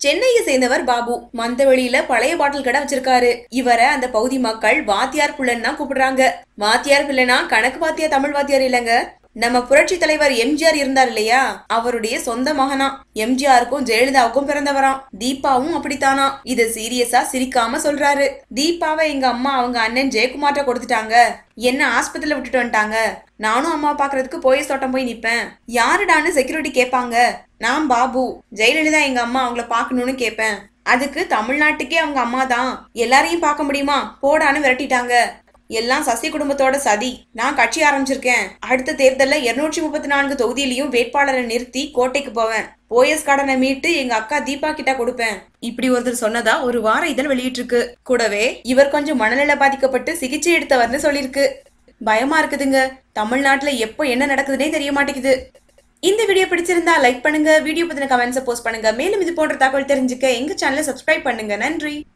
சென்னையை சேர்ந்தவர் பாபு மந்தவெளியில பழைய பாட்டில் கடை வச்சிருக்காரு இவரை அந்த பகுதி மக்கள் வாத்தியார் பிள்ளைன்னு தான் கூப்பிடுறாங்க வாத்தியார் பிள்ளைனா கணக்கு வாத்தியார் தமிழ் வாத்தியார் இல்லைங்க நம்ம புரட்சி தலைவர் எம்ஜிஆர் இருந்தார் இல்லையா அவருடைய சொந்த மகனா எம்ஜிஆருக்கும் ஜெயலலிதாவுக்கும் பிறந்தவராம் தீபாவும் அப்படித்தானா இத சீரியஸா சிரிக்காம சொல்றாரு தீபாவை எங்க அம்மா அவங்க அண்ணன் ஜெயக்குமார்ட்ட கொடுத்துட்டாங்க என்ன ஆஸ்பத்திரியில விட்டுட்டு வந்துட்டாங்க நானும் அம்மா பாக்குறதுக்கு போயஸ் தோட்டம் போய் நிப்பேன் யாருடான்னு செக்யூரிட்டி கேட்பாங்க நான் பாபு ஜெயலலிதா எங்க அம்மா அவங்கள பாக்கணும்னு கேட்பேன் அதுக்கு தமிழ்நாட்டுக்கே அவங்க அம்மா தான் எல்லாரையும் பார்க்க முடியுமா போடான்னு விரட்டிட்டாங்க எல்லாம் சசி குடும்பத்தோட சதி நான் கட்சி ஆரம்பிச்சிருக்கேன் அடுத்த தேர்தல்ல இருநூற்றி முப்பத்தி நான்கு தொகுதியிலையும் வேட்பாளரை நிறுத்தி கோட்டைக்கு போவேன் போயஸ் கடனை மீட்டு எங்க அக்கா தீபா கிட்ட கொடுப்பேன் இப்படி ஒருத்தர் சொன்னதா ஒரு வார இதழ் வெளியிட்டிருக்கு கூடவே இவர் கொஞ்சம் மனநல பாதிக்கப்பட்டு சிகிச்சை எடுத்தவர்னு சொல்லியிருக்கு பயமா இருக்குதுங்க தமிழ்நாட்டுல எப்போ என்ன நடக்குதுன்னே தெரிய மாட்டேங்குது இந்த வீடியோ பிடிச்சிருந்தா லைக் பண்ணுங்க வீடியோ பத்தின கமெண்ட்ஸை போஸ்ட் பண்ணுங்க மேலும் இது போன்ற தகவல் தெரிஞ்சுக்க எங்க சேனலை சப்ஸ்கிரைப் பண்ணுங்க நன்றி